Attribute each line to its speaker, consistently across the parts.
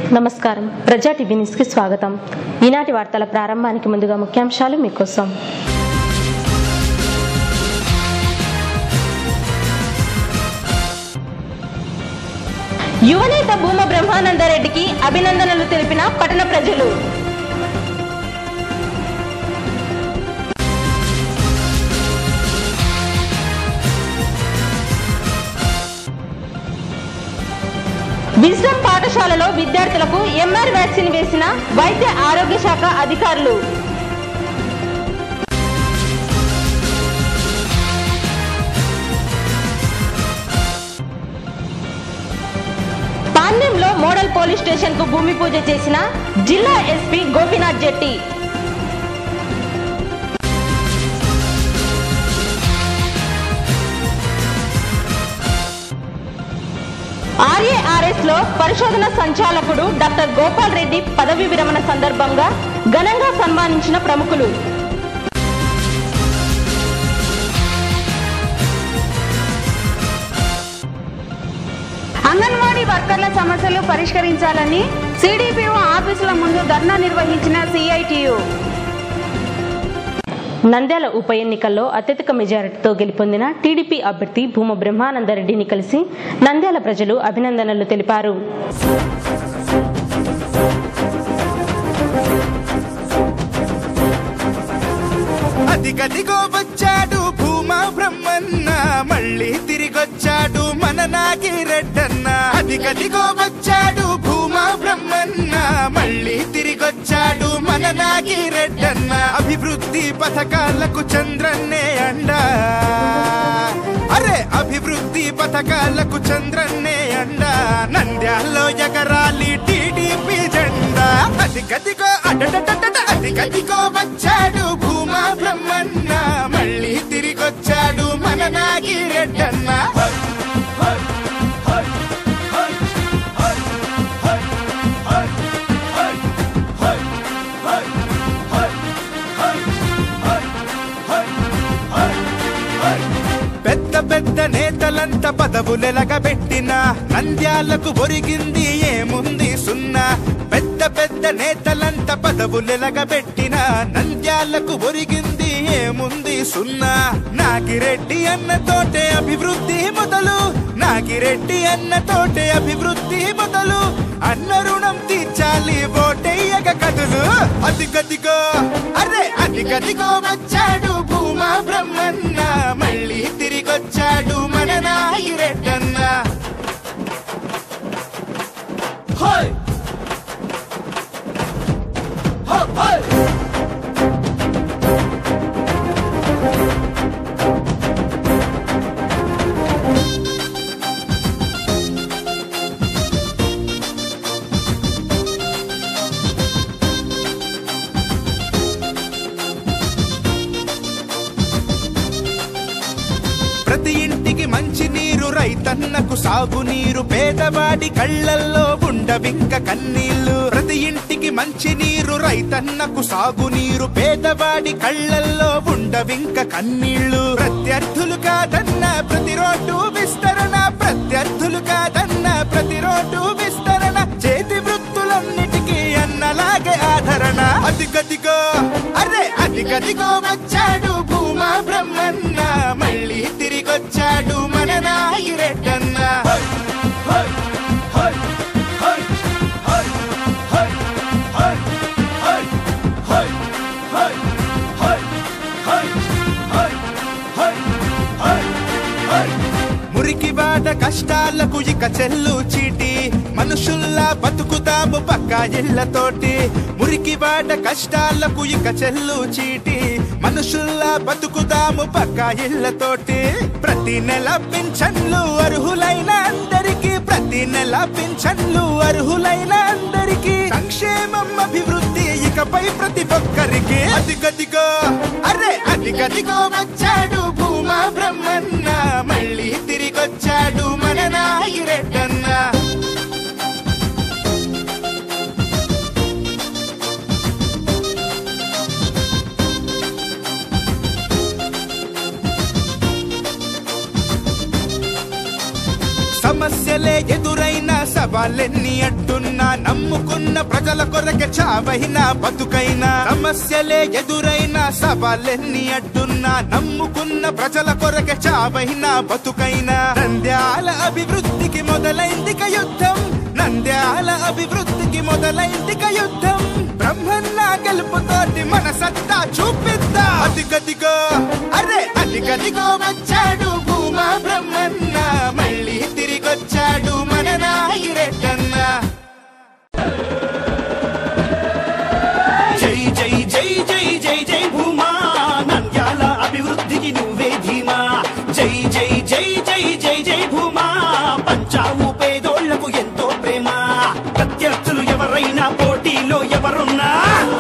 Speaker 1: నమస్కారం ప్రజా టీవీ న్యూస్కి స్వాగతం ఈనాటి వార్తల ప్రారంభానికి ముందుగా ముఖ్యాంశాలు మీకోసం యువనేత భూమ బ్రహ్మానందరెడ్డికి అభినందనలు తెలిపిన పట్టణ ప్రజలు విజ్డమ్ పాఠశాలలో విద్యార్థులకు ఎంఆర్ వ్యాక్సిన్ వేసిన వైద్య ఆరోగ్య శాఖ అధికారులు పాండ్యంలో మోడల్ పోలీస్ స్టేషన్ కు భూమి పూజ చేసిన జిల్లా ఎస్పీ గోపీనాథ్ జెట్టి ఆర్ఏఆర్ఎస్ లో పరిశోధన సంచాలకుడు డాక్టర్ గోపాల్ రెడ్డి పదవి విరమణ సందర్భంగా ఘనంగా సన్మానించిన ప్రముఖులు
Speaker 2: అంగన్వాడీ వర్కర్ల సమస్యలు పరిష్కరించాలని సిడిపిఓ ఆఫీసుల ముందు ధర్నా నిర్వహించిన సిఐటియు
Speaker 1: నంద్యాల ఉప ఎన్నికల్లో అత్యధిక మెజారిటీతో గెలుపొందిన టీడీపీ అభ్యర్థి భూమ బ్రహ్మానందరెడ్డిని కలిసి నంద్యాల ప్రజలు అభినందనలు తెలిపారు
Speaker 3: అదిగదిగో వచ్చాడు భూమా బ్రహ్మన్న మళ్ళీ తిరిగొచ్చాడు మన నాగిరెడ్డన్న అదిగదిగో వచ్చాడు భూమా బ్రహ్మన్న మళ్ళీ తిరిగొచ్చాడు మన నాగిరెడ్డన్న అభివృద్ధి పథకాలకు చంద్రన్నే అండా అరే అభివృద్ధి పథకాలకు చంద్రన్నే అండా నంద్యాల్లో ఎగరాలి టీడీపీ జెండా అదిగదిగో అడటటట అదిగదిగో వచ్చాడు భూమా బ్రహ్మన్న మళ్ళీ తిరిగొచ్చాడు మన నాగిరెడ్డన్న పెద్ద పెద్ద నేతలంతా పదవులెలగబెట్టిన నంద్యాలకు ఒరిగింది ఏముంది సున్నా పెద్ద పెద్ద నేతలంతా పదవులెలగబెట్టిన నంద్యాలకు ఒరిగింది ఏముంది సున్నా నాగిరెడ్డి అన్న తోటే అభివృద్ధి మొదలు నాగిరెడ్డి అన్న తోటే అభివృద్ధి మొదలు అన్న రుణం తీర్చాలి ఓటెయ్యగ కదులు అదిగదిగో అరే అదిగదిగో వచ్చాడు భూమా బ్రహ్మన్న మళ్ళీ తిరిగొచ్చాడు మన నాగిరెడ్డన్న హోయ్ హో, హోయ్ ప్రతి ఇంటికి మంచి నీరు రైతన్నకు సాగునీరు పేదవాడి కళ్ళల్లో ఉండవింక కన్నీళ్లు ప్రతి ఇంటికి మంచి నీరు రైతన్నకు సాగునీరు పేదవాడి కళ్ళల్లో ఉండవింక కన్నీళ్లు ప్రత్యర్థులు కాదన్న ప్రతి రోడ్డు విస్తరణ ప్రత్యర్థులు కాదన్న ప్రతి రోడ్డు విస్తరణ చేతి వృత్తులన్నిటికీ అన్నలాగే ఆదరణ అదిగదిగో అరే అదిగదిగో వచ్చాడు భూమా బ్రహ్మన్న మళ్ళీ తిరిగొచ్చాడు మన నాగిరెడ్డన్న మురికివాడ కష్టాలకు ఇక చెల్లు చీటి మనుషుల్లా బతుకుతాము పక్కా ఇళ్లతోటి మురికివాడ కష్టాలకు ఇక చెల్లు చీటి మనుషుల్లా బతుకుతాము పక్కా ఇళ్లతోటి ప్రతి నెల పింఛన్లు అర్హులైన అందరికి ప్రతి నెల పింఛన్లు అర్హులైన అందరికి సంక్షేమం అభివృద్ధి ఇకపై ప్రతి ఒక్కరికి అదిగదిగో అరే అదిగదిగో వచ్చాడు భూమా బ్రహ్మన్న మళ్ళీ తిరిగొచ్చాడు మన నాగిరెడ్డన్న సమస్యలే ఎదురైనా సవాలెన్ని అడ్డున్నా నమ్ముకున్న ప్రజల కొరకే చావైనా బతుకైనా సమస్యలే ఎదురైనా సవాలెన్ని అడ్డున్నా నమ్ముకున్న ప్రజల కొరకే చావైనా బతుకైనా నంద్యాల అభివృద్ధికి మొదలైంది క యుద్ధం నంద్యాల అభివృద్ధికి మొదలైంది క యుద్ధం బ్రహ్మన్న గెలుపుతోటి మన సత్తా చూపిద్దా అదిగదిగో అరే అదిగదిగో వచ్చాడు భూమా బ్రహ్మన్న మళ్ళీ తిరిగొచ్చాడు మన నాగిరెడ్డన్న
Speaker 4: జై జై జై జై జై జై భూమా నంద్యాల అభివృద్ధికి నువ్వే ధీమా జై జై జై జై జై జై భూమా పంచావు పేదోళ్లకు ఎంతో ప్రేమ ప్రత్యర్థులు ఎవరైనా పోటీలో ఎవరున్నా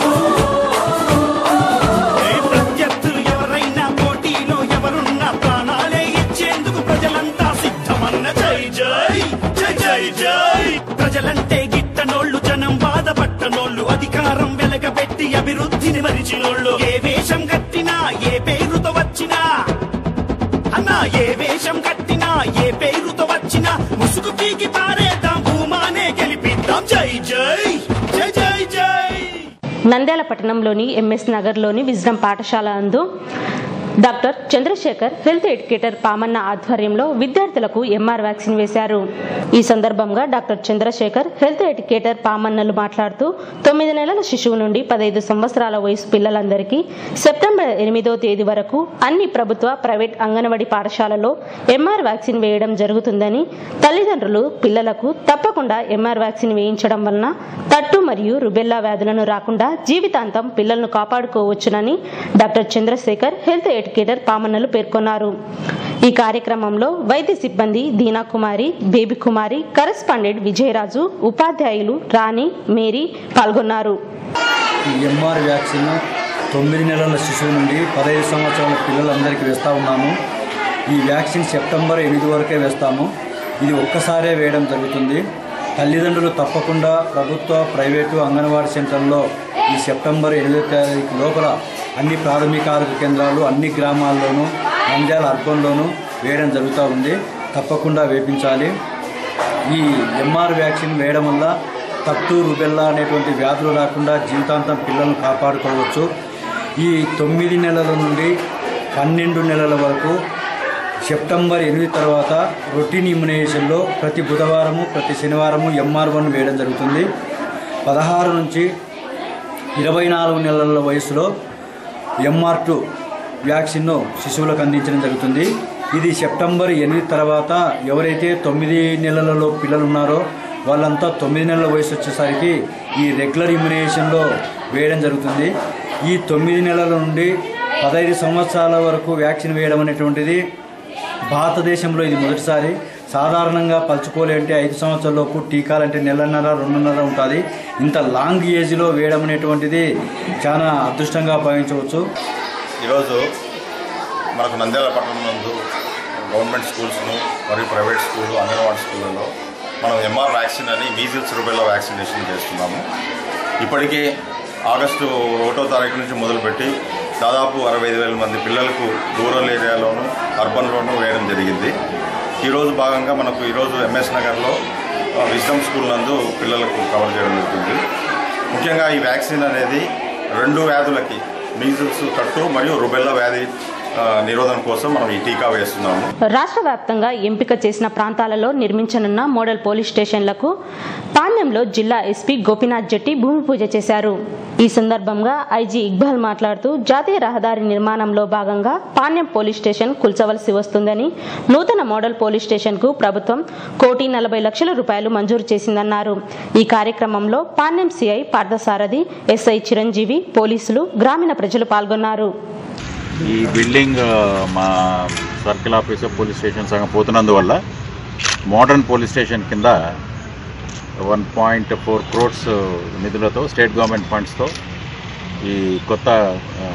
Speaker 4: ఏ ప్రత్యర్థులు ఎవరైనా పోటీలో ఎవరున్నా ప్రాణాలే ఇచ్చేందుకు ప్రజలంతా సిద్ధమన్న జై జై జై జై జై ప్రజలంటే గిట్టనోళ్ళు జనం బాధపట్టనోళ్ళు అధికారం వెలగబెట్టి అభివృద్ధిని మరిచినోళ్ళు ఏ వేషం కట్టినా ఏ పేరుతో వచ్చినా అన్నా ఏ వేషం కట్టినా ఏ పేరుతో వచ్చినా ముసుగు పీకి పారేద్దాం భూమానే గెలిపిద్దాం జై జై జై జై జై
Speaker 1: నంద్యాల పట్టణంలోని ఎంఎస్ నగర్లోని విజ్డమ్ పాఠశాల నందు doctor Chandrashekar health educator Pamanna ఆధ్వర్యంలో విద్యార్థులకు ఎంఆర్ వ్యాక్సిన్ వేశారు ఈ సందర్భంగా డాక్టర్ చంద్రశేఖర్ హెల్త్ ఎడ్యుకేటర్ పామన్నలు మాట్లాడుతూ తొమ్మిది నెలల శిశువు నుండి పదహైదు సంవత్సరాల వయసు పిల్లలందరికీ సెప్టెంబర్ ఎనిమిదో తేదీ వరకు అన్ని ప్రభుత్వ ప్రైవేట్ అంగన్వాడీ పాఠశాలలో ఎంఆర్ వ్యాక్సిన్ వేయడం జరుగుతుందని తల్లిదండ్రులు పిల్లలకు తప్పకుండా ఎంఆర్ వ్యాక్సిన్ వేయించడం వలన తట్టు మరియు రుబెల్లా వ్యాధులను రాకుండా జీవితాంతం పిల్లలను కాపాడుకోవచ్చునని డాక్టర్ చంద్రశేఖర్ హెల్త్ ఎడ్యుకేటర్ పామన్నలు పేర్కొన్నారు ఈ కార్యక్రమంలో వైద్య సిబ్బంది దీనా కుమారి బేబీ కుమారి కరెస్పాండెంట్ విజయరాజు ఉపాధ్యాయులు రాణి మేరీ పాల్గొన్నారు
Speaker 5: ఈ ఎంఆర్ వ్యాక్సిన్ తొమ్మిది నెలల శిశువు నుండి పదహైదు సంవత్సరాల పిల్లలందరికీ వేస్తూ ఉన్నాము ఈ వ్యాక్సిన్ సెప్టెంబర్ ఎనిమిది వరకే వేస్తాము ఇది ఒక్కసారే వేయడం జరుగుతుంది తల్లిదండ్రులు తప్పకుండా ప్రభుత్వ ప్రైవేటు అంగన్వాడీ సెంటర్లో ఈ సెప్టెంబర్ ఎనిమిదో తారీఖు లోపల అన్ని ప్రాథమిక ఆరోగ్య కేంద్రాలు అన్ని గ్రామాల్లోనూ నంద్యాల అర్బన్లోనూ వేయడం జరుగుతూ ఉంది తప్పకుండా వేపించాలి ఈ ఎంఆర్ వ్యాక్సిన్ వేయడం వల్ల తట్టు రుబెల్లా అనేటువంటి వ్యాధులు రాకుండా జీవితాంతం పిల్లలను కాపాడుకోవచ్చు ఈ తొమ్మిది నెలల నుండి పన్నెండు నెలల వరకు సెప్టెంబర్ ఎనిమిది తర్వాత రొటీన్ ఇమ్యునైజేషన్లో ప్రతి బుధవారము ప్రతి శనివారము ఎంఆర్ వన్ వేయడం జరుగుతుంది పదహారు నుంచి ఇరవై నాలుగు నెలల వయసులో ఎంఆర్ టూ వ్యాక్సిన్ను శిశువులకు అందించడం జరుగుతుంది ఇది సెప్టెంబర్ ఎనిమిది తర్వాత ఎవరైతే తొమ్మిది నెలలలో పిల్లలు ఉన్నారో వాళ్ళంతా తొమ్మిది నెలల వయసు వచ్చేసరికి ఈ రెగ్యులర్ ఇమ్యునైజేషన్లో వేయడం జరుగుతుంది ఈ తొమ్మిది నెలల నుండి పదహైదు సంవత్సరాల వరకు వ్యాక్సిన్ వేయడం అనేటువంటిది భారతదేశంలో ఇది మొదటిసారి సాధారణంగా పలుచుకోలే అంటే ఐదు సంవత్సరాల లోపు టీకాలంటే నెలన్నర రెండున్నర ఉంటుంది ఇంత లాంగ్ ఏజ్లో వేయడం అనేటువంటిది చాలా అదృష్టంగా భావించవచ్చు
Speaker 6: ఈరోజు మనకు నంద్యాల పట్టణం నందు గవర్నమెంట్ స్కూల్స్ను మరియు ప్రైవేట్ స్కూల్ అంగన్వాడీ స్కూళ్ళలో మనం ఎంఆర్ వ్యాక్సిన్ అని మీజిల్స్ రూబెల్లా వ్యాక్సినేషన్ చేస్తున్నాము ఇప్పటికే ఆగస్టు ఒకటో తారీఖు నుంచి మొదలుపెట్టి దాదాపు అరవై ఐదు వేల మంది పిల్లలకు రూరల్ ఏరియాలోను అర్బన్లోనూ వేయడం జరిగింది ఈరోజు భాగంగా మనకు ఈరోజు ఎంఎస్ నగర్లో విజ్డమ్ స్కూల్ నందు పిల్లలకు కవర్ చేయడం జరుగుతుంది ముఖ్యంగా ఈ వ్యాక్సిన్ అనేది రెండు వ్యాధులకి మీజిల్స్ తట్టు మరియు రుబెల్లా వ్యాధి ఆ, నిరోధన కోసం మనం ఈ టీకా వేస్తున్నాము
Speaker 1: రాష్ట్ర వ్యాప్తంగా ఎంపిక చేసిన ప్రాంతాలలో నిర్మించనున్న మోడల్ పోలీస్ స్టేషన్లకు పాణ్యంలో జిల్లా ఎస్పీ గోపీనాథ్ జెట్టి భూమి పూజ చేశారు ఈ సందర్భంగా ఐజీ ఇక్బాల్ మాట్లాడుతూ జాతీయ రహదారి నిర్మాణంలో భాగంగా పాణ్యం పోలీస్ స్టేషన్ కూల్చవలసి వస్తుందని నూతన మోడల్ పోలీస్ స్టేషన్ కు ప్రభుత్వం కోటి నలభై లక్షల రూపాయలు మంజూరు చేసిందన్నారు ఈ కార్యక్రమంలో పాణ్యం సిఐ పార్థసారథి ఎస్ఐ చిరంజీవి పోలీసులు గ్రామీణ ప్రజలు పాల్గొన్నారు
Speaker 7: ఈ బిల్డింగ్ ఆ, మా సర్కిల్ ఆఫీస్ పోలీస్ స్టేషన్ సగం పోతున్నందువల్ల మోడర్న్ పోలీస్ స్టేషన్ కింద వన్ పాయింట్ ఫోర్ క్రోడ్స్ నిధులతో స్టేట్ గవర్నమెంట్ ఫండ్స్తో ఈ కొత్త ఆ,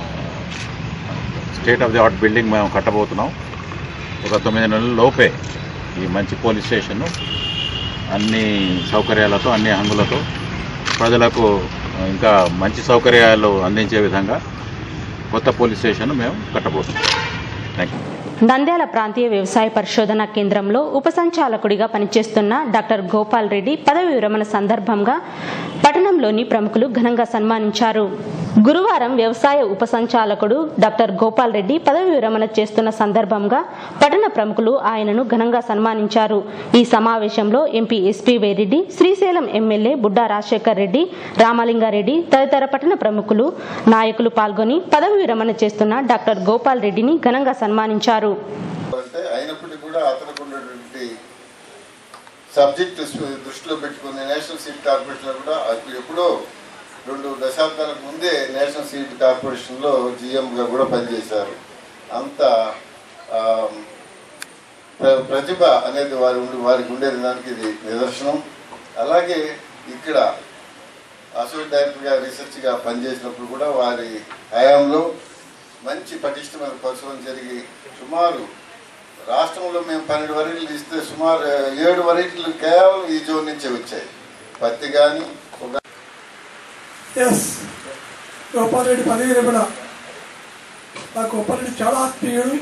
Speaker 7: state of the art building మేము కట్టబోతున్నాం ఒక తొమ్మిది నెలల లోపే ఈ మంచి పోలీస్ స్టేషన్ అన్ని సౌకర్యాలతో అన్ని హంగులతో ప్రజలకు ఇంకా మంచి సౌకర్యాలు అందించే విధంగా కొత్త పోలీస్ స్టేషన్ మేము కట్టబోతున్నాం థ్యాంక్ యూ
Speaker 1: నంద్యాల ప్రాంతీయ వ్యవసాయ పరిశోధన కేంద్రంలో ఉపసంచాలకుడిగా పనిచేస్తున్న డాక్టర్ గోపాల్ రెడ్డి పదవి విరమణ సందర్భంగా పట్టణంలోని ప్రముఖులు ఘనంగా సన్మానించారు గురువారం వ్యవసాయ ఉపసంచాలకుడు డాక్టర్ గోపాల్ రెడ్డి పదవి విరమణ చేస్తున్న సందర్భంగా పట్టణ ప్రముఖులు ఆయనను ఘనంగా సన్మానించారు ఈ సమావేశంలో MP SP Vereddy Srisailam MLA Budda Rajasekhar Reddy Ramalingareddy తదితర పట్టణ ప్రముఖులు నాయకులు పాల్గొని పదవి విరమణ చేస్తున్న డాక్టర్ గోపాల్ రెడ్డిని ఘనంగా సన్మానించారు
Speaker 8: అంటే అయినప్పటికీ కూడా అతనికి ఉన్నటువంటి సబ్జెక్ట్ దృష్టిలో పెట్టుకుని నేషనల్ సీట్ కార్పొరేషన్లో కూడా అప్పుడు ఎప్పుడో రెండు దశాబ్దాలకు ముందే నేషనల్ సీట్ కార్పొరేషన్లో జిఎంగా కూడా పనిచేశారు అంత ఆ, ప్ర- ప్రతిభ అనేది వారి ఉండి వారికి ఉండేది దానికి ఇది నిదర్శనం అలాగే ఇక్కడ అసోసియేట్ డైరెక్టర్గా రీసెర్చ్గా పనిచేసినప్పుడు కూడా వారి హయాంలో మంచి పటిష్టమైన పరిశోధన జరిగి సుమారు రాష్ట్రంలో మేము పన్నెండు వరీట్లు ఇస్తే సుమారు ఏడు వరీట్లు కేవలం ఈ జోన్ నుంచే వచ్చాయి పత్తి కానీ ఒక
Speaker 9: ఎస్ గోపాలరెడ్డి పదవి విరమణ నా గోపాలరెడ్డి చాలా ఆత్మీయుడు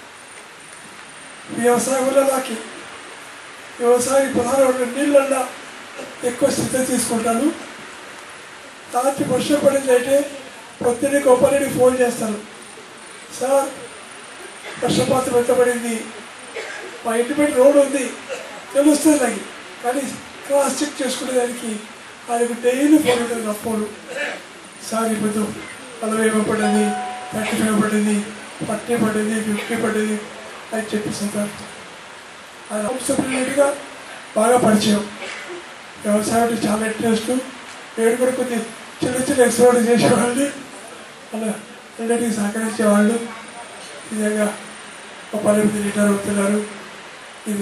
Speaker 9: వ్యవసాయం వల్ల నాకు వ్యవసాయం ప్రధాన నీళ్ళన్నా ఎక్కువ శ్రద్ధ తీసుకుంటాను రాత్రి వర్షం పడింది అయితే పొద్దున్నే గోపాలరెడ్డి ఫోన్ చేస్తాను సార్ వర్షపాతం ఎంత పడింది మా ఇంటి పెట్టి రోడ్డు ఉంది తెలుస్తుంది నాకు కానీ క్రాస్ చెక్ చేసుకునేదానికి ఆయనకు డైలీ ఫోన్ ఉంటుంది నా ఫోన్ సార్ ఇప్పుడు నలభై పడింది థర్టీ ఫైవ్ పడింది ఫార్టీ పడింది ఫిఫ్టీ పడింది అని చెప్పేసాను సార్ ఆయన సప్లిమెంట్గా బాగా పరిచయం వ్యవసాయం అంటే చాలా ఇంట్రెస్ట్ నేను కూడా కొద్ది చిన్న చిన్న ఎక్స్ప్లోర్ చేసేవాళ్ళు అలా అన్నిటికీ సహకరించేవాళ్ళు నిజంగా ఒక పది లీటర్ అవుతున్నారు ఇది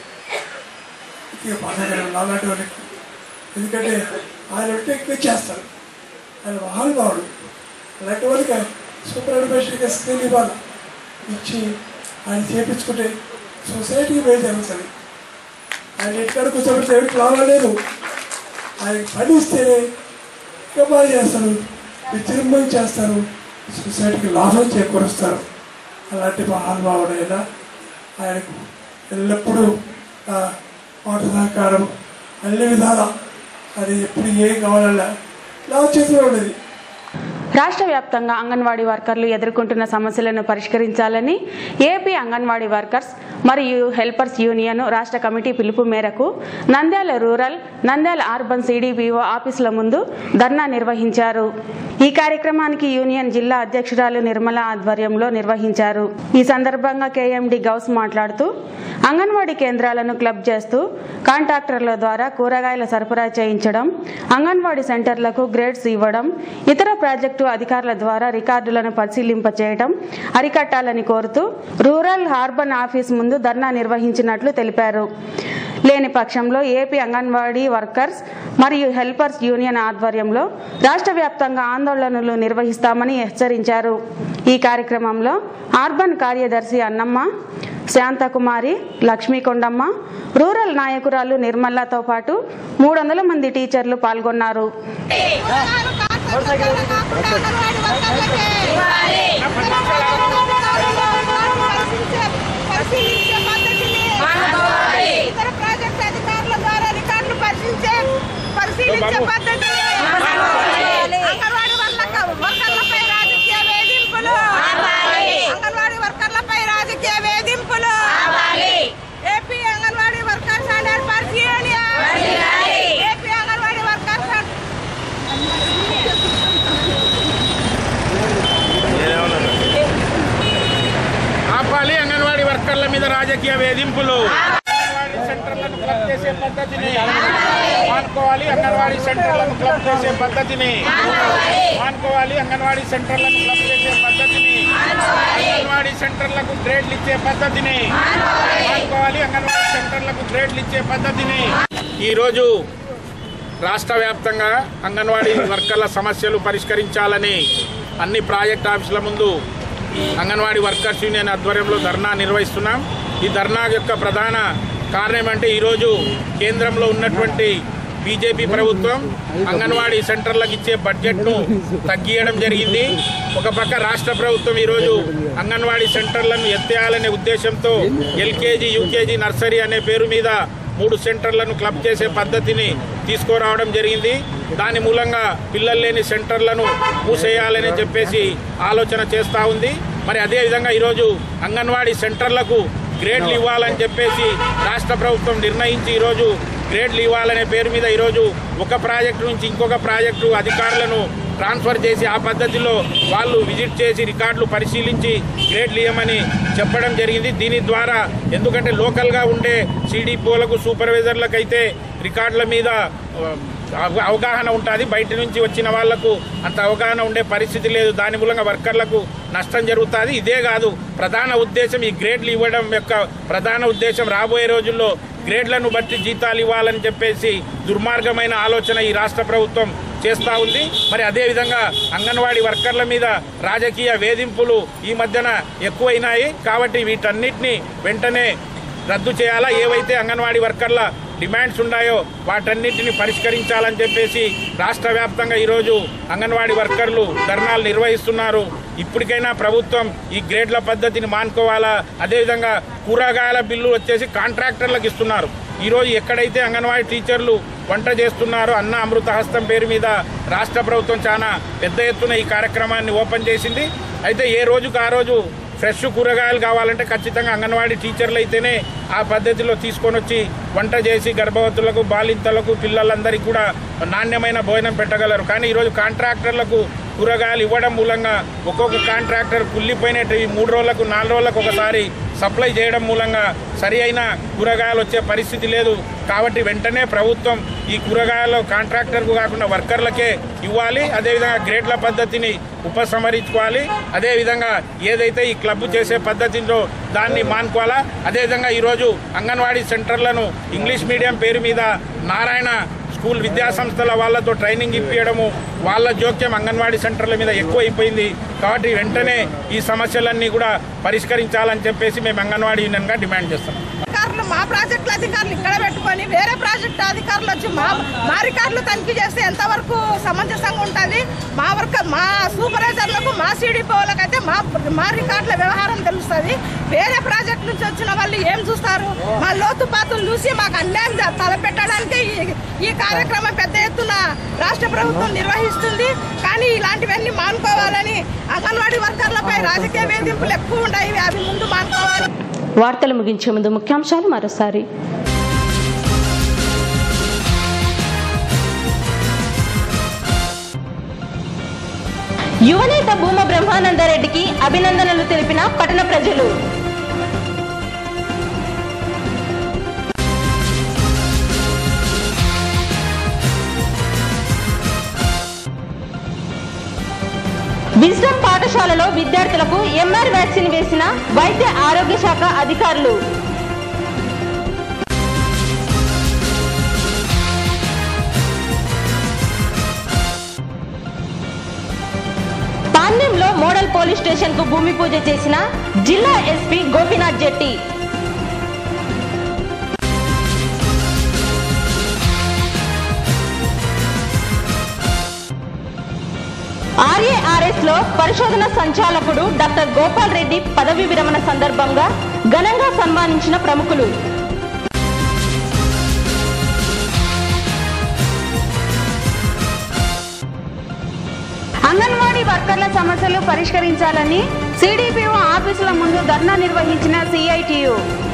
Speaker 9: ఇది బాధాకరం నాలాంటి వాళ్ళకి ఎందుకంటే ఆయన ఉంటే ఎక్కువ చేస్తారు ఆయన మహానుభావుడు అలాంటి వాళ్ళకి సూపర్ అడ్మినిస్ట్రేషన్ స్క్రీన్ ఇవ్వాలి ఇచ్చి ఆయన చేపించుకుంటే సొసైటీకి మేలు జరుగుతుంది ఆయన ఎక్కడ కూర్చోబెడితే ఎవరికి లాభలేదు ఆయన పని ఇస్తేనే ఇంకా బాగా చేస్తారు విజృంభం చేస్తారు సొసైటీకి లాభం చేకూరుస్తారు అలాంటి మహానుభావుడైన ఆయనకు ఎల్లప్పుడూ ఆ మాట సహకారం అన్ని విధాల అది ఎప్పుడు ఏం కావాలన్నా నా చేతిలో ఉండేది
Speaker 2: రాష్ట్ర వ్యాప్తంగా అంగన్వాడీ వర్కర్లు ఎదుర్కొంటున్న సమస్యలను పరిష్కరించాలని ఏపీ అంగన్వాడీ వర్కర్స్ మరియు హెల్పర్స్ యూనియన్ రాష్ట్ర కమిటీ పిలుపు మేరకు Nandyal rural Nandyal urban CDPO ఆఫీసుల ముందు ధర్నా నిర్వహించారు ఈ కార్యక్రమానికి యూనియన్ జిల్లా అధ్యక్షురాలు నిర్మల ఆధ్వర్యంలో నిర్వహించారు ఈ సందర్భంగా కేఎండి గౌస్ మాట్లాడుతూ అంగన్వాడీ కేంద్రాలను క్లబ్ చేస్తూ కాంట్రాక్టర్ల ద్వారా కూరగాయల సరఫరా చేయించడం అంగన్వాడీ సెంటర్లకు గ్రేడ్స్ ఇవ్వడం ఇతర ప్రాజెక్టు అధికారుల ద్వారా రికార్డులను పరిశీలింప చేయడం అరికట్టాలని కోరుతూ రూరల్ హార్బన్ ఆఫీస్ ముందు ధర్నా నిర్వహించినట్లు తెలిపారు లేని పక్షంలో ఏపీ అంగన్వాడీ వర్కర్స్ మరియు హెల్పర్స్ యూనియన్ ఆధ్వర్యంలో రాష్ట్ర వ్యాప్తంగా ఆందోళనలు నిర్వహిస్తామని హెచ్చరించారు ఈ కార్యక్రమంలో అర్బన్ కార్యదర్శి అన్నమ్మ శాంతకుమారి లక్ష్మీకొండమ్మ రూరల్ నాయకురాలు నిర్మలతో పాటు మూడు వందల మంది టీచర్లు పాల్గొన్నారు
Speaker 10: ఇతర ప్రాజెక్ట్ అధికారుల ద్వారా రికార్డులు పరిశీలించే పరిశీలించే పద్ధతి అంగన్వాడీ వర్ల- వర్కర్లపై రాజకీయ వేధింపులు అంగన్వాడీ వర్కర్లపై రాజకీయ వేధింపులు AP anganwadi workers and helpers union AP anganwadi workers and
Speaker 11: ఆపాలి అంగన్వాడీ వర్కర్ల మీద రాజకీయ వేధింపులు అంగన్వాడీ సెంటర్లను క్లబ్ చేసే పద్ధతిని మానుకోవాలి అంగన్వాడీ సెంటర్లను క్లబ్ చేసే పద్ధతిని మానుకోవాలి అంగన్వాడీ సెంటర్లను క్లబ్ చేసే పద్ధతిని అంగన్వాడీ సెంటర్లకు గ్రేడ్లు ఇచ్చే పద్ధతిని మానుకోవాలి అంగన్వాడీ సెంటర్లకు గ్రేడ్లు ఇచ్చే పద్ధతిని ఈరోజు రాష్ట్ర వ్యాప్తంగా అంగన్వాడీ వర్కర్ల సమస్యలు పరిష్కరించాలని అన్ని ప్రాజెక్ట్ ఆఫీసుల ముందు అంగన్వాడీ వర్కర్స్ యూనియన్ ఆధ్వర్యంలో ధర్నా నిర్వహిస్తున్నాం ఈ ధర్నా యొక్క ప్రధాన కారణం ఏమంటే ఈరోజు కేంద్రంలో ఉన్నటువంటి బీజేపీ ప్రభుత్వం అంగన్వాడీ సెంటర్లకు ఇచ్చే బడ్జెట్ను తగ్గియడం జరిగింది ఒక పక్క రాష్ట్ర ప్రభుత్వం ఈరోజు అంగన్వాడీ సెంటర్లను ఎత్తేయాలనే ఉద్దేశంతో ఎల్కేజీ యూకేజీ నర్సరీ అనే పేరు మీద మూడు సెంటర్లను క్లబ్ చేసే పద్ధతిని తీసుకురావడం జరిగింది దాని మూలంగా పిల్లలు లేని సెంటర్లను మూసేయాలని చెప్పేసి ఆలోచన చేస్తూ ఉంది మరి అదేవిధంగా ఈరోజు అంగన్వాడీ సెంటర్లకు గ్రేడ్లు ఇవ్వాలని చెప్పేసి రాష్ట్ర ప్రభుత్వం నిర్ణయించి ఈరోజు గ్రేడ్లు ఇవ్వాలనే పేరు మీద ఈరోజు ఒక ప్రాజెక్టు నుంచి ఇంకొక ప్రాజెక్టు అధికారులను ట్రాన్స్ఫర్ చేసి ఆ పద్ధతిలో వాళ్ళు విజిట్ చేసి రికార్డులు పరిశీలించి గ్రేడ్లు ఇవ్వమని చెప్పడం జరిగింది దీని ద్వారా ఎందుకంటే లోకల్గా ఉండే సిడిపోలకు సూపర్వైజర్లకు అయితే రికార్డుల మీద ఆ, అవ- అవగాహన ఉంటుంది బయట నుంచి వచ్చిన వాళ్లకు అంత అవగాహన ఉండే పరిస్థితి లేదు దాని మూలంగా వర్కర్లకు నష్టం జరుగుతుంది ఇదే కాదు ప్రధాన ఉద్దేశం ఈ గ్రేడ్లు ఇవ్వడం యొక్క ప్రధాన ఉద్దేశం రాబోయే రోజుల్లో గ్రేడ్లను బట్టి జీతాలు ఇవ్వాలని చెప్పేసి దుర్మార్గమైన ఆలోచన ఈ రాష్ట్ర ప్రభుత్వం చేస్తూ ఉంది మరి అదేవిధంగా అంగన్వాడీ వర్కర్ల మీద రాజకీయ వేధింపులు ఈ మధ్యన ఎక్కువైనాయి కాబట్టి వీటన్నిటిని వెంటనే రద్దు చేయాలా ఏవైతే అంగన్వాడీ వర్కర్ల డిమాండ్స్ ఉన్నాయో వాటన్నిటిని పరిష్కరించాలని చెప్పేసి రాష్ట్ర వ్యాప్తంగా ఈరోజు అంగన్వాడీ వర్కర్లు ధర్నాలు నిర్వహిస్తున్నారు ఇప్పటికైనా ప్రభుత్వం ఈ గ్రేడ్ల పద్ధతిని మానుకోవాలా అదేవిధంగా కూరగాయల బిల్లు వచ్చేసి కాంట్రాక్టర్లకు ఇస్తున్నారు ఈరోజు ఎక్కడైతే అంగన్వాడీ టీచర్లు వంట చేస్తున్నారో అన్న అమృత హస్తం పేరు మీద రాష్ట్ర ప్రభుత్వం చాలా పెద్ద ఎత్తున ఈ కార్యక్రమాన్ని ఓపెన్ చేసింది అయితే ఏ రోజుకు ఆ రోజు ఫ్రెష్ కూరగాయలు కావాలంటే ఖచ్చితంగా అంగన్వాడీ టీచర్లు అయితేనే ఆ పద్ధతిలో తీసుకొని వచ్చి వంట చేసి గర్భవతులకు బాలింతలకు పిల్లలందరికీ కూడా నాణ్యమైన భోజనం పెట్టగలరు కానీ ఈరోజు కాంట్రాక్టర్లకు కూరగాయలు ఇవ్వడం మూలంగా ఒక్కొక్క కాంట్రాక్టర్ కుళ్ళిపోయినట్టు మూడు రోజులకు నాలుగు రోజులకు ఒకసారి సప్లై చేయడం మూలంగా సరి అయిన కూరగాయలు వచ్చే పరిస్థితి లేదు కాబట్టి వెంటనే ప్రభుత్వం ఈ కూరగాయలు కాంట్రాక్టర్కు కాకుండా వర్కర్లకే ఇవ్వాలి అదేవిధంగా గ్రేడ్ల పద్ధతిని ఉపసంహరించుకోవాలి అదేవిధంగా ఏదైతే ఈ క్లబ్ చేసే పద్ధతిలో దాన్ని మానుకోవాలా అదేవిధంగా ఈరోజు అంగన్వాడీ సెంటర్లను ఇంగ్లీష్ మీడియం పేరు మీద నారాయణ స్కూల్ విద్యా సంస్థల వాళ్ళతో ట్రైనింగ్ ఇప్పించడము వాళ్ళ జోక్యం అంగన్వాడీ సెంటర్ల మీద ఎక్కువ అయిపోయింది కాబట్టి వెంటనే ఈ సమస్యలన్నీ కూడా పరిష్కరించాలని చెప్పేసి మేము అంగన్వాడీ యూనియన్గా డిమాండ్ చేస్తాం
Speaker 10: అధికారులు మా ప్రాజెక్టుల అధికారులు ఇక్కడ పెట్టుకొని వేరే ప్రాజెక్టు అధికారులు వచ్చి మా మా రికార్డులు తనిఖీ చేస్తే ఎంతవరకు సమంజసంగా ఉంటుంది మా వర్క్ మా సూపర్వైజర్లకు మా సిడిపోలకు అయితే మా మా రికార్డుల వ్యవహారం తెలుస్తుంది వేరే ప్రాజెక్ట్ నుంచి వచ్చిన వాళ్ళు ఏం చూస్తారు మా లోతుపాతులు చూసి మాకు అన్యాయం జ- తలపెట్టడానికి ఈ- ఈ కార్యక్రమం పెద్ద ఎత్తున రాష్ట్ర ప్రభుత్వం నిర్వహిస్తుంది కానీ ఇలాంటివన్నీ మానుకోవాలని అంగన్వాడీ వర్కర్లపై రాజకీయ వేధింపులు ఎక్కువ ఉన్నాయి అవి ముందు మానుకోవాలి
Speaker 1: వార్తలు ముగించే ముందు ముఖ్యాంశాలు మరోసారి యువనేత భూమ బ్రహ్మానందరెడ్డికి అభినందనలు తెలిపిన పట్టణ ప్రజలు విజ్డమ్ పాఠశాలలో విద్యార్థులకు ఎంఆర్ వ్యాక్సిన్ వేసిన వైద్య ఆరోగ్య శాఖ అధికారులు పాణ్యంలో మోడల్ పోలీస్ స్టేషన్ కు భూమి పూజ చేసిన జిల్లా ఎస్పీ గోపీనాథ్ జెట్టి ఆర్ఏఆర్ఎస్ లో పరిశోధన సంచాలకుడు డాక్టర్ గోపాల్ రెడ్డి పదవి విరమణ సందర్భంగా ఘనంగా సన్మానించిన ప్రముఖులు
Speaker 2: అంగన్వాడీ వర్కర్ల సమస్యలు పరిష్కరించాలని సిడిపిఓ ఆఫీసుల ముందు ధర్నా నిర్వహించిన సిఐటియు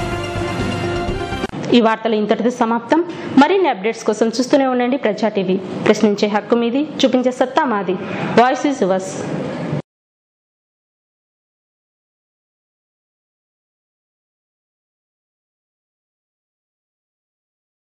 Speaker 1: ఈ వార్తలు ఇంతటితో సమాప్తం మరిన్ని అప్డేట్స్ కోసం చూస్తూనే ఉండండి ప్రజా టీవీ ప్రశ్నించే హక్కు మీది చూపించే సత్తా మాది వాయిస్ ఇస్ యువర్స్